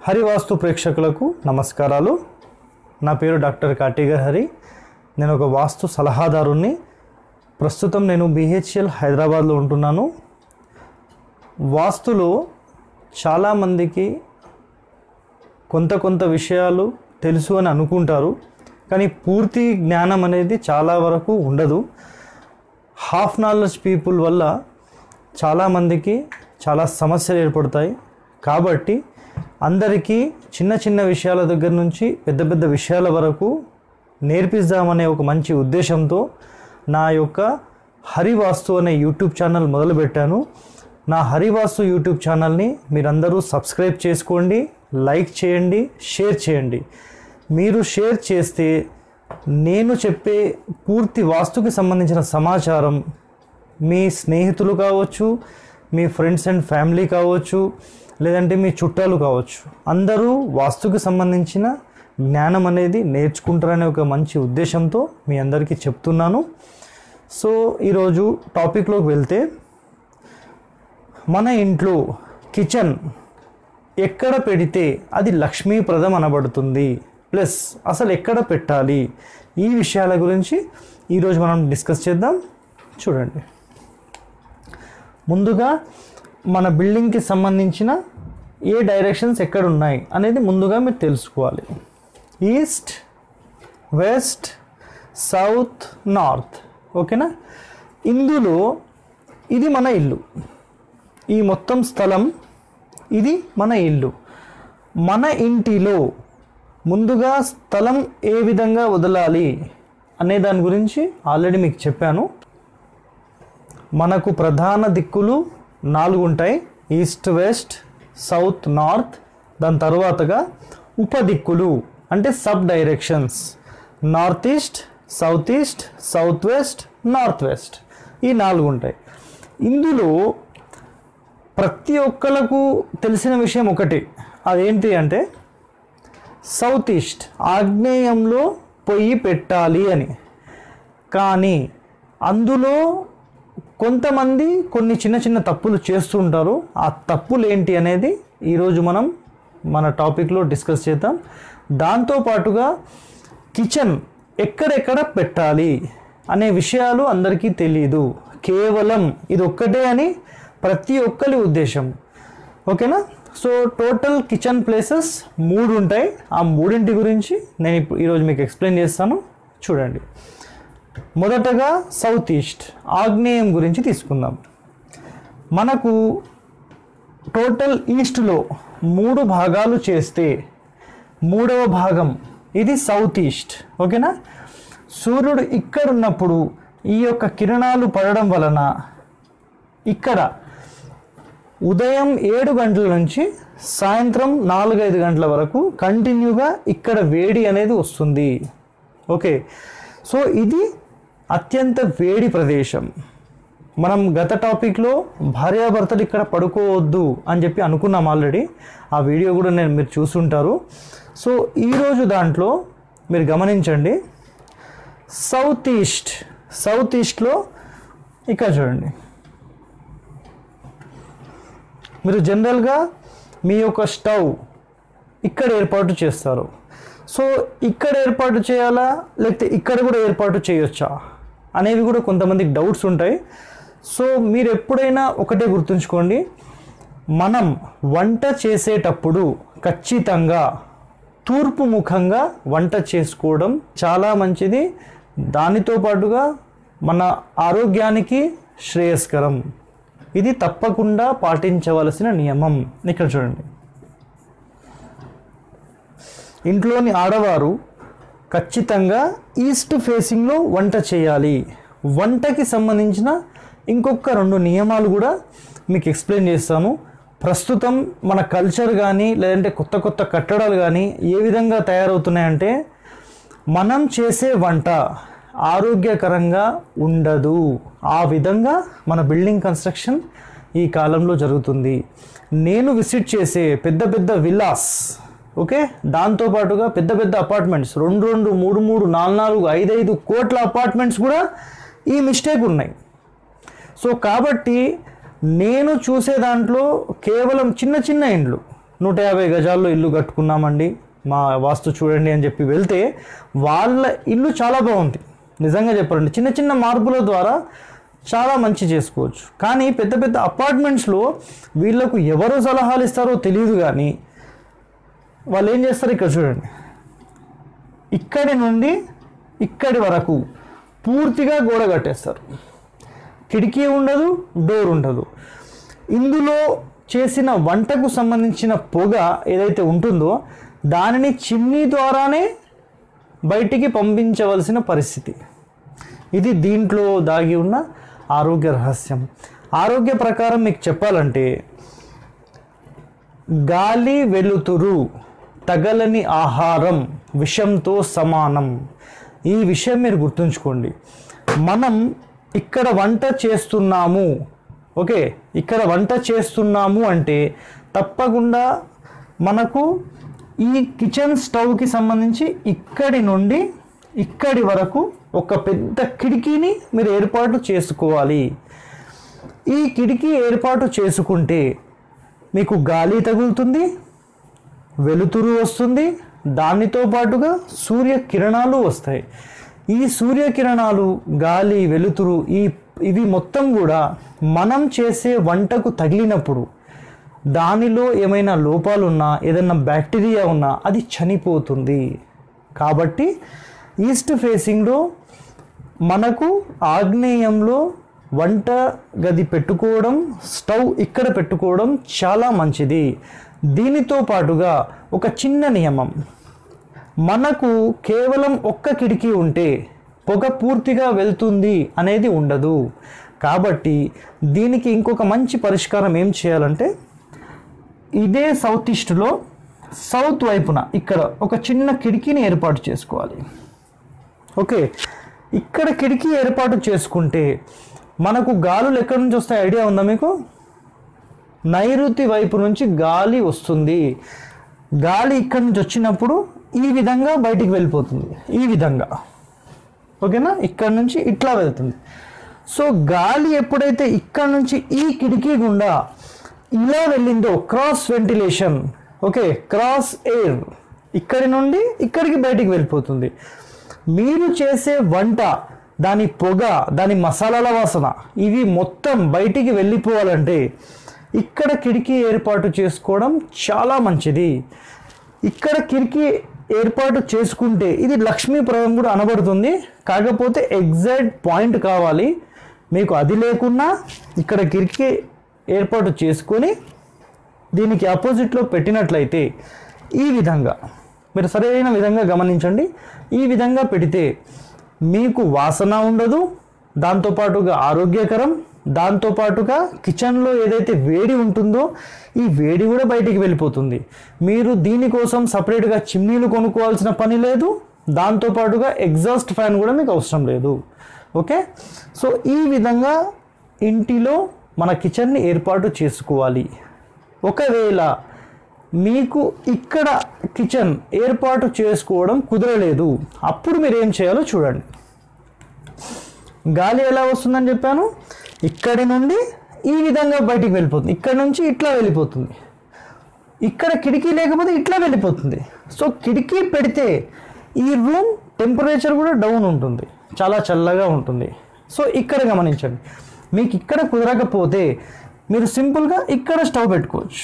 హరివాస్తు ప్రేక్షకులకు నమస్కారాలు నా పేరు డాక్టర్ కాటిగర్ హరి నేను ఒక వాస్తు సలహాదారుణ్ణి ప్రస్తుతం నేను బీహెచ్ఎల్ హైదరాబాద్లో ఉంటున్నాను వాస్తులో చాలామందికి కొంత కొంత విషయాలు తెలుసు అని అనుకుంటారు కానీ పూర్తి జ్ఞానం అనేది చాలా వరకు ఉండదు హాఫ్ నాలెడ్జ్ పీపుల్ వల్ల చాలామందికి చాలా సమస్యలు ఏర్పడతాయి కాబట్టి అందరికీ చిన్న చిన్న విషయాల దగ్గర నుంచి పెద్ద పెద్ద విషయాల వరకు నేర్పిద్దామనే ఒక మంచి ఉద్దేశంతో నా యొక్క హరివాస్తు అనే యూట్యూబ్ ఛానల్ మొదలుపెట్టాను నా హరివాస్తు యూట్యూబ్ ఛానల్ని మీరందరూ సబ్స్క్రైబ్ చేసుకోండి లైక్ చేయండి షేర్ చేయండి మీరు షేర్ చేస్తే నేను చెప్పే పూర్తి వాస్తుకి సంబంధించిన సమాచారం మీ స్నేహితులు కావచ్చు మీ ఫ్రెండ్స్ అండ్ ఫ్యామిలీ కావచ్చు లేదంటే మీ చుట్టాలు కావచ్చు అందరూ వాస్తుకి సంబంధించిన జ్ఞానం అనేది నేర్చుకుంటారనే ఒక మంచి ఉద్దేశంతో మీ అందరికీ చెప్తున్నాను సో ఈరోజు టాపిక్లోకి వెళ్తే మన ఇంట్లో కిచెన్ ఎక్కడ పెడితే అది లక్ష్మీప్రదం అనబడుతుంది ప్లస్ అసలు ఎక్కడ పెట్టాలి ఈ విషయాల గురించి ఈరోజు మనం డిస్కస్ చేద్దాం చూడండి ముందుగా మన బిల్డింగ్కి సంబంధించిన ఏ డైరెక్షన్స్ ఎక్కడ ఉన్నాయి అనేది ముందుగా మీరు తెలుసుకోవాలి ఈస్ట్ వెస్ట్ సౌత్ నార్త్ ఓకేనా ఇందులో ఇది మన ఇల్లు ఈ మొత్తం స్థలం ఇది మన ఇల్లు మన ఇంటిలో ముందుగా స్థలం ఏ విధంగా వదలాలి అనే దాని గురించి ఆల్రెడీ మీకు చెప్పాను మనకు ప్రధాన దిక్కులు నాలుగు ఉంటాయి ఈస్ట్ వెస్ట్ సౌత్ నార్త్ దాని తర్వాతగా ఉపదిక్కులు అంటే sub directions north east south east south west north west ఈ నాలుగు ఉంటాయి ఇందులో ప్రతి ఒక్కలకు తెలిసిన విషయం ఒకటి అదేంటి అంటే సౌత్ ఈస్ట్ ఆగ్నేయంలో పొయ్యి పెట్టాలి అని కానీ అందులో కొంతమంది కొన్ని చిన్న చిన్న తప్పులు చేస్తుంటారు ఆ తప్పులు ఏంటి అనేది ఈరోజు మనం మన టాపిక్లో డిస్కస్ చేద్దాం దాంతోపాటుగా కిచెన్ ఎక్కడెక్కడ పెట్టాలి అనే విషయాలు అందరికీ తెలియదు కేవలం ఇది ఒక్కటే అని ప్రతి ఒక్కరి ఉద్దేశం ఓకేనా సో టోటల్ కిచెన్ ప్లేసెస్ మూడు ఉంటాయి ఆ మూడింటి గురించి నేను ఇప్పుడు ఈరోజు మీకు ఎక్స్ప్లెయిన్ చేస్తాను చూడండి మొదటగా సౌత్ ఈస్ట్ ఆగ్నేయం గురించి తీసుకుందాం మనకు టోటల్ ఈస్ట్లో మూడు భాగాలు చేస్తే మూడవ భాగం ఇది సౌత్ ఈస్ట్ ఓకేనా సూర్యుడు ఇక్కడ ఉన్నప్పుడు ఈ యొక్క కిరణాలు పడడం వలన ఇక్కడ ఉదయం ఏడు గంటల నుంచి సాయంత్రం నాలుగైదు గంటల వరకు కంటిన్యూగా ఇక్కడ వేడి అనేది వస్తుంది ఓకే సో ఇది అత్యంత వేడి ప్రదేశం మనం గత టాపిక్లో భార్యాభర్తలు ఇక్కడ పడుకోవద్దు అని చెప్పి అనుకున్నాం ఆల్రెడీ ఆ వీడియో కూడా నేను మీరు చూసుంటారు సో ఈరోజు దాంట్లో మీరు గమనించండి సౌత్ ఈస్ట్ సౌత్ ఈస్ట్లో ఇక్కడ చూడండి మీరు జనరల్గా మీ యొక్క స్టవ్ ఇక్కడ ఏర్పాటు చేస్తారు సో ఇక్కడ ఏర్పాటు చేయాలా లేకపోతే ఇక్కడ కూడా ఏర్పాటు చేయొచ్చా అనేవి కూడా కొంతమందికి డౌట్స్ ఉంటాయి సో మీరు ఎప్పుడైనా ఒకటే గుర్తుంచుకోండి మనం వంట చేసేటప్పుడు ఖచ్చితంగా తూర్పు ముఖంగా వంట చేసుకోవడం చాలా మంచిది దానితో పాటుగా మన ఆరోగ్యానికి శ్రేయస్కరం ఇది తప్పకుండా పాటించవలసిన నియమం ఇక్కడ చూడండి ఇంట్లోని ఆడవారు ఖచ్చితంగా ఈస్ట్ ఫేసింగ్లో వంట చేయాలి వంటకి సంబంధించిన ఇంకొక రెండు నియమాలు కూడా మీకు ఎక్స్ప్లెయిన్ చేస్తాను ప్రస్తుతం మన కల్చర్ కానీ లేదంటే కొత్త కొత్త కట్టడాలు కానీ ఏ విధంగా తయారవుతున్నాయంటే మనం చేసే వంట ఆరోగ్యకరంగా ఉండదు ఆ విధంగా మన బిల్డింగ్ కన్స్ట్రక్షన్ ఈ కాలంలో జరుగుతుంది నేను విజిట్ చేసే పెద్ద పెద్ద విల్లాస్ ఓకే దాంతోపాటుగా పెద్ద పెద్ద అపార్ట్మెంట్స్ రెండు రెండు మూడు మూడు నాలుగు నాలుగు ఐదు ఐదు కోట్ల అపార్ట్మెంట్స్ కూడా ఈ మిస్టేక్ ఉన్నాయి సో కాబట్టి నేను చూసే దాంట్లో కేవలం చిన్న చిన్న ఇండ్లు నూట యాభై గజాల్లో ఇల్లు కట్టుకున్నామండి మా వాస్తు చూడండి అని చెప్పి వెళ్తే వాళ్ళ ఇల్లు చాలా బాగుంది నిజంగా చెప్పాలండి చిన్న చిన్న మార్పుల ద్వారా చాలా మంచి చేసుకోవచ్చు కానీ పెద్ద పెద్ద అపార్ట్మెంట్స్లో వీళ్ళకు ఎవరు సలహాలు ఇస్తారో తెలియదు కానీ వాళ్ళు ఏం చేస్తారు ఇక్కడ చూడండి ఇక్కడి నుండి ఇక్కడి వరకు పూర్తిగా గోడ కట్టేస్తారు కిటికీ ఉండదు డోర్ ఉండదు ఇందులో చేసిన వంటకు సంబంధించిన పొగ ఏదైతే ఉంటుందో దానిని చిమ్నీ ద్వారానే బయటికి పంపించవలసిన పరిస్థితి ఇది దీంట్లో దాగి ఉన్న ఆరోగ్య రహస్యం ఆరోగ్య ప్రకారం మీకు చెప్పాలంటే గాలి వెలుతురు తగలని ఆహారం విషంతో సమానం ఈ విషయం మీరు గుర్తుంచుకోండి మనం ఇక్కడ వంట చేస్తున్నాము ఓకే ఇక్కడ వంట చేస్తున్నాము అంటే తప్పకుండా మనకు ఈ కిచెన్ స్టవ్కి సంబంధించి ఇక్కడి నుండి ఇక్కడి వరకు ఒక పెద్ద కిటికీని మీరు ఏర్పాటు చేసుకోవాలి ఈ కిటికీ ఏర్పాటు చేసుకుంటే మీకు గాలి తగులుతుంది వెలుతురు వస్తుంది దానితో పాటుగా సూర్య కిరణాలు వస్తాయి ఈ సూర్య కిరణాలు గాలి వెలుతురు ఈ ఇవి మొత్తం కూడా మనం చేసే వంటకు తగిలినప్పుడు దానిలో ఏమైనా లోపాలు ఉన్నా ఏదైనా బ్యాక్టీరియా ఉన్నా అది చనిపోతుంది కాబట్టి ఈస్ట్ ఫేసింగ్లో మనకు ఆగ్నేయంలో వంట గది పెట్టుకోవడం స్టవ్ ఇక్కడ పెట్టుకోవడం చాలా మంచిది దీనితో పాటుగా ఒక చిన్న నియమం మనకు కేవలం ఒక్క కిటికీ ఉంటే పొగ పూర్తిగా వెళ్తుంది అనేది ఉండదు కాబట్టి దీనికి ఇంకొక మంచి పరిష్కారం ఏం చేయాలంటే ఇదే సౌత్ ఈస్ట్లో సౌత్ వైపున ఇక్కడ ఒక చిన్న కిటికీని ఏర్పాటు చేసుకోవాలి ఓకే ఇక్కడ కిటికీ ఏర్పాటు చేసుకుంటే మనకు గాలులు ఎక్కడి నుంచి వస్తాయి ఐడియా ఉందా మీకు నైరుతి వైపు నుంచి గాలి వస్తుంది గాలి ఇక్కడి నుంచి వచ్చినప్పుడు ఈ విధంగా బయటికి వెళ్ళిపోతుంది ఈ విధంగా ఓకేనా ఇక్కడ నుంచి ఇట్లా వెళ్తుంది సో గాలి ఎప్పుడైతే ఇక్కడ నుంచి ఈ కిటికీ గుండా ఇలా వెళ్ళిందో cross ventilation okay cross air ఇక్కడి నుండి ఇక్కడికి బయటికి వెళ్ళిపోతుంది మీరు చేసే వంట దాని పొగ దాని మసాలాల వాసన ఇవి మొత్తం బయటికి వెళ్ళిపోవాలంటే ఇక్కడ కిటికీ ఏర్పాటు చేసుకోవడం చాలా మంచిది ఇక్కడ కిటికీ ఏర్పాటు చేసుకుంటే ఇది లక్ష్మీప్రదం కూడా అనబడుతుంది కాకపోతే ఎగ్జాక్ట్ పాయింట్ కావాలి మీకు అది లేకున్నా ఇక్కడ కిటికీ ఏర్పాటు చేసుకొని దీనికి ఆపోజిట్లో పెట్టినట్లయితే ఈ విధంగా మీరు సరైన విధంగా గమనించండి ఈ విధంగా పెడితే మీకు వాసన ఉండదు దాంతోపాటుగా ఆరోగ్యకరం దాంతోపాటుగా కిచెన్లో ఏదైతే వేడి ఉంటుందో ఈ వేడి కూడా బయటికి వెళ్ళిపోతుంది మీరు దీనికోసం సపరేట్గా చిమ్నీలు కొనుక్కోవాల్సిన పని లేదు దాంతోపాటుగా ఎగ్జాస్ట్ ఫ్యాన్ కూడా మీకు అవసరం లేదు ఓకే సో ఈ విధంగా ఇంటిలో మన కిచెన్ని ఏర్పాటు చేసుకోవాలి ఒకవేళ మీకు ఇక్కడ కిచెన్ ఏర్పాటు చేసుకోవడం కుదరలేదు అప్పుడు మీరు ఏం చేయాలో చూడండి గాలి ఎలా వస్తుందని చెప్పాను ఇక్కడి నుండి ఈ విధంగా బయటికి వెళ్ళిపోతుంది ఇక్కడ నుంచి ఇట్లా వెళ్ళిపోతుంది ఇక్కడ కిటికీ లేకపోతే ఇట్లా వెళ్ళిపోతుంది సో కిటికీ పెడితే ఈ రూమ్ టెంపరేచర్ కూడా డౌన్ ఉంటుంది చాలా చల్లగా ఉంటుంది సో ఇక్కడ గమనించండి మీకు ఇక్కడ కుదరకపోతే మీరు సింపుల్గా ఇక్కడ స్టవ్ పెట్టుకోవచ్చు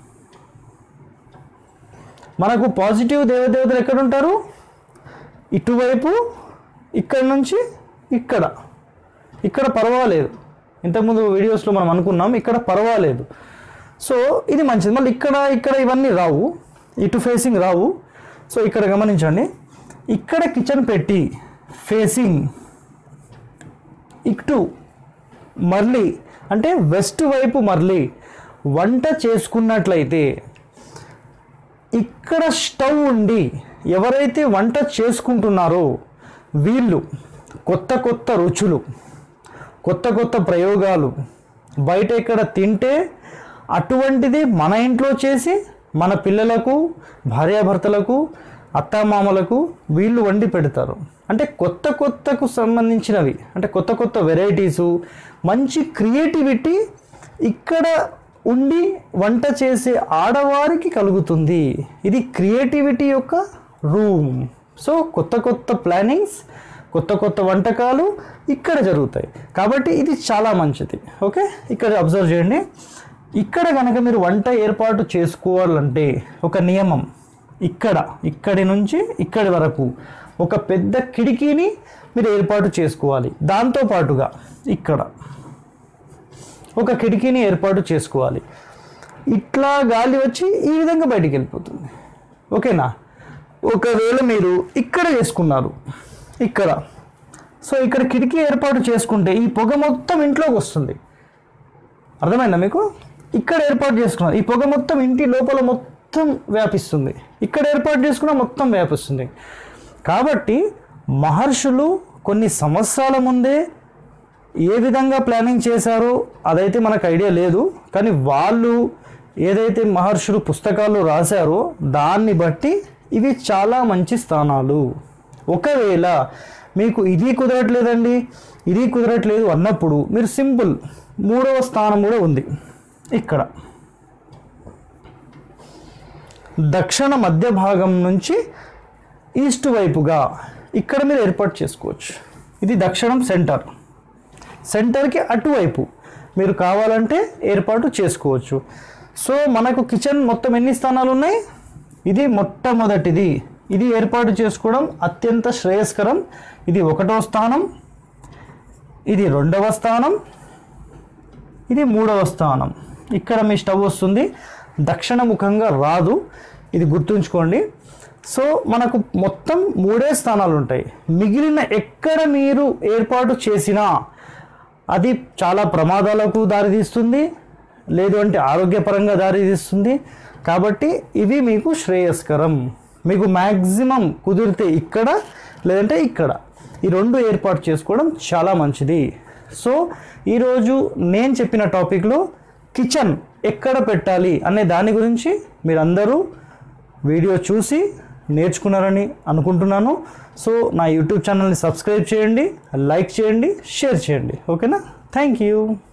మనకు పాజిటివ్ దేవదేవతలు ఎక్కడ ఉంటారు ఇటువైపు ఇక్కడ నుంచి ఇక్కడ ఇక్కడ పర్వాలేదు ఇంతకుముందు వీడియోస్లో మనం అనుకున్నాం ఇక్కడ పర్వాలేదు సో ఇది మంచిది మళ్ళీ ఇక్కడ ఇక్కడ ఇవన్నీ రావు ఇటు ఫేసింగ్ రావు సో ఇక్కడ గమనించండి ఇక్కడ కిచెన్ పెట్టి ఫేసింగ్ ఇటు మరలి అంటే వెస్ట్ వైపు మరలి వంట చేసుకున్నట్లయితే ఇక్కడ స్టవ్ ఉండి ఎవరైతే వంట చేసుకుంటున్నారో వీళ్ళు కొత్త కొత్త రుచులు కొత్త కొత్త ప్రయోగాలు బయట ఎక్కడ తింటే అటువంటిది మన ఇంట్లో చేసి మన పిల్లలకు భార్యాభర్తలకు అత్తామామలకు వీళ్ళు వండి పెడతారు అంటే కొత్త కొత్తకు సంబంధించినవి అంటే కొత్త కొత్త వెరైటీసు మంచి క్రియేటివిటీ ఇక్కడ ఉండి వంట చేసే ఆడవారికి కలుగుతుంది ఇది క్రియేటివిటీ యొక్క రూమ్ సో కొత్త కొత్త ప్లానింగ్స్ కొత్త కొత్త వంటకాలు ఇక్కడ జరుగుతాయి కాబట్టి ఇది చాలా మంచిది ఓకే ఇక్కడ అబ్జర్వ్ చేయండి ఇక్కడ కనుక మీరు వంట ఏర్పాటు చేసుకోవాలంటే ఒక నియమం ఇక్కడ ఇక్కడి నుంచి ఇక్కడి వరకు ఒక పెద్ద కిటికీని మీరు ఏర్పాటు చేసుకోవాలి దాంతో పాటుగా ఇక్కడ ఒక కిటికీని ఏర్పాటు చేసుకోవాలి ఇట్లా గాలి వచ్చి ఈ విధంగా బయటికి వెళ్ళిపోతుంది ఓకేనా ఒకవేళ మీరు ఇక్కడ చేసుకున్నారు ఇక్కడ సో ఇక్కడ కిటికీ ఏర్పాటు చేసుకుంటే ఈ పొగ మొత్తం ఇంట్లోకి వస్తుంది అర్థమైందా మీకు ఇక్కడ ఏర్పాటు చేసుకున్నారు ఈ పొగ మొత్తం ఇంటి లోపల మొత్తం వ్యాపిస్తుంది ఇక్కడ ఏర్పాటు చేసుకున్న మొత్తం వ్యాపిస్తుంది కాబట్టి మహర్షులు కొన్ని సంవత్సరాల ముందే ఏ విధంగా ప్లానింగ్ చేశారో అదైతే మనకు ఐడియా లేదు కానీ వాళ్ళు ఏదైతే మహర్షులు పుస్తకాల్లో రాశారో దాన్ని బట్టి ఇవి చాలా మంచి స్థానాలు ఒకవేళ మీకు ఇది కుదరట్లేదండి ఇది కుదరట్లేదు అన్నప్పుడు మీరు సింపుల్ మూడవ స్థానం కూడా ఉంది ఇక్కడ దక్షిణ మధ్య భాగం నుంచి ఈస్ట్ వైపుగా ఇక్కడ మీరు ఏర్పాటు చేసుకోవచ్చు ఇది దక్షిణం సెంటర్ సెంటర్కి అటువైపు మీరు కావాలంటే ఏర్పాటు చేసుకోవచ్చు సో మనకు కిచెన్ మొత్తం ఎన్ని స్థానాలు ఉన్నాయి ఇది మొట్టమొదటిది ఇది ఏర్పాటు చేసుకోవడం అత్యంత శ్రేయస్కరం ఇది ఒకటో స్థానం ఇది రెండవ స్థానం ఇది మూడవ స్థానం ఇక్కడ మీ స్టవ్ వస్తుంది దక్షిణ ముఖంగా రాదు ఇది గుర్తుంచుకోండి సో మనకు మొత్తం మూడే స్థానాలు ఉంటాయి మిగిలిన ఎక్కడ మీరు ఏర్పాటు చేసినా అది చాలా ప్రమాదాలకు దారితీస్తుంది లేదు అంటే ఆరోగ్యపరంగా దారితీస్తుంది కాబట్టి ఇవి మీకు శ్రేయస్కరం మీకు మ్యాక్సిమం కుదిరితే ఇక్కడ లేదంటే ఇక్కడ ఈ రెండు ఏర్పాటు చేసుకోవడం చాలా మంచిది సో ఈరోజు నేను చెప్పిన టాపిక్లో కిచెన్ ఎక్కడ పెట్టాలి అనే దాని గురించి మీరందరూ వీడియో చూసి నేర్చుకున్నారని అనుకుంటున్నాను సో నా యూట్యూబ్ ఛానల్ని సబ్స్క్రైబ్ చేయండి లైక్ చేయండి షేర్ చేయండి ఓకేనా థ్యాంక్ యూ